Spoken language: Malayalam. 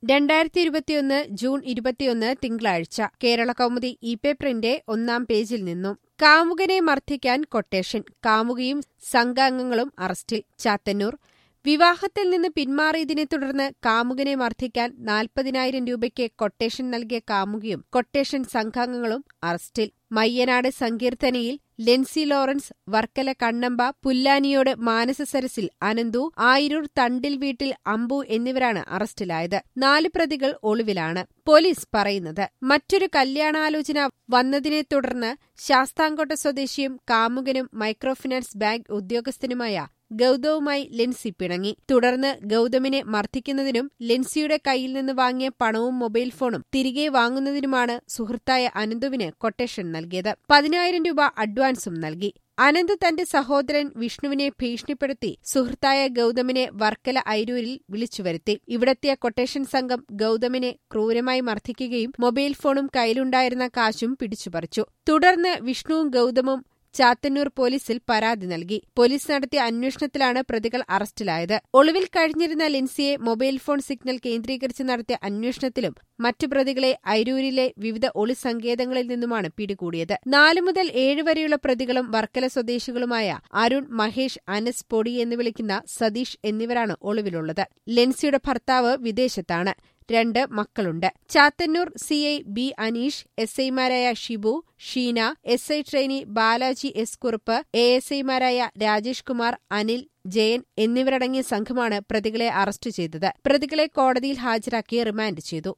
രണ്ടായിരത്തി ഇരുപത്തിയൊന്ന് ജൂൺ ഇരുപത്തിയൊന്ന് തിങ്കളാഴ്ച കേരള കൗമുദി ഇ പേപ്പറിന്റെ ഒന്നാം പേജിൽ നിന്നും കാമുകനെ മർദ്ദിക്കാൻ കൊട്ടേഷൻ കാമുകിയും സംഘാംഗങ്ങളും അറസ്റ്റിൽ ചാത്തന്നൂർ വിവാഹത്തിൽ നിന്ന് പിന്മാറിയതിനെ തുടർന്ന് കാമുകനെ മർദ്ദിക്കാൻ നാൽപ്പതിനായിരം രൂപയ്ക്ക് കൊട്ടേഷൻ നൽകിയ കാമുകിയും കൊട്ടേഷൻ സംഘാംഗങ്ങളും അറസ്റ്റിൽ മയ്യനാട് സങ്കീർത്തനയിൽ ലെൻസി ലോറൻസ് വർക്കല കണ്ണമ്പ പുല്ലാനിയോട് മാനസ സരസിൽ അനന്തു ആയിരൂർ തണ്ടിൽ വീട്ടിൽ അമ്പു എന്നിവരാണ് അറസ്റ്റിലായത് നാല് പ്രതികൾ ഒളിവിലാണ് പോലീസ് പറയുന്നത് മറ്റൊരു കല്യാണാലോചന വന്നതിനെ തുടർന്ന് ശാസ്താംകോട്ട സ്വദേശിയും കാമുകനും മൈക്രോ ഫിനാൻസ് ബാങ്ക് ഉദ്യോഗസ്ഥനുമായ ഗൌതവുമായി ലെൻസി പിണങ്ങി തുടർന്ന് ഗൌതമിനെ മർദ്ദിക്കുന്നതിനും ലെൻസിയുടെ കയ്യിൽ നിന്ന് വാങ്ങിയ പണവും മൊബൈൽ ഫോണും തിരികെ വാങ്ങുന്നതിനുമാണ് സുഹൃത്തായ അനന്തുവിന് കൊട്ടേഷൻ നൽകിയത് പതിനായിരം രൂപ അഡ്വാൻസും നൽകി അനന്ത് തന്റെ സഹോദരൻ വിഷ്ണുവിനെ ഭീഷണിപ്പെടുത്തി സുഹൃത്തായ ഗൌതമിനെ വർക്കല ഐരൂരിൽ വിളിച്ചുവരുത്തി ഇവിടെത്തിയ കൊട്ടേഷൻ സംഘം ഗൌതമിനെ ക്രൂരമായി മർദ്ദിക്കുകയും മൊബൈൽ ഫോണും കയ്യിലുണ്ടായിരുന്ന കാശും പിടിച്ചുപറിച്ചു തുടർന്ന് വിഷ്ണുവും ഗൌതമും ചാത്തന്നൂർ പോലീസിൽ പരാതി നൽകി പോലീസ് നടത്തിയ അന്വേഷണത്തിലാണ് പ്രതികൾ അറസ്റ്റിലായത് ഒളിവിൽ കഴിഞ്ഞിരുന്ന ലിൻസിയെ മൊബൈൽ ഫോൺ സിഗ്നൽ കേന്ദ്രീകരിച്ച് നടത്തിയ അന്വേഷണത്തിലും മറ്റു പ്രതികളെ ഐരൂരിലെ വിവിധ ഒളി സങ്കേതങ്ങളിൽ നിന്നുമാണ് പിടികൂടിയത് നാലു മുതൽ ഏഴ് വരെയുള്ള പ്രതികളും വർക്കല സ്വദേശികളുമായ അരുൺ മഹേഷ് അനസ് പൊടി എന്ന് വിളിക്കുന്ന സതീഷ് എന്നിവരാണ് ഒളിവിലുള്ളത് ലെൻസിയുടെ ഭർത്താവ് വിദേശത്താണ് രണ്ട് മക്കളുണ്ട് Chathannoor C I B Aneesh S ഐമാരായ Shibu Sheena S I trainee Balaji S Kurup A S ഐമാരായ രാജേഷ് കുമാർ അനിൽ ജയൻ എന്നിവരടങ്ങിയ സംഘമാണ് പ്രതികളെ അറസ്റ്റ് ചെയ്തത് പ്രതികളെ കോടതിയിൽ ഹാജരാക്കി റിമാൻഡ് ചെയ്തു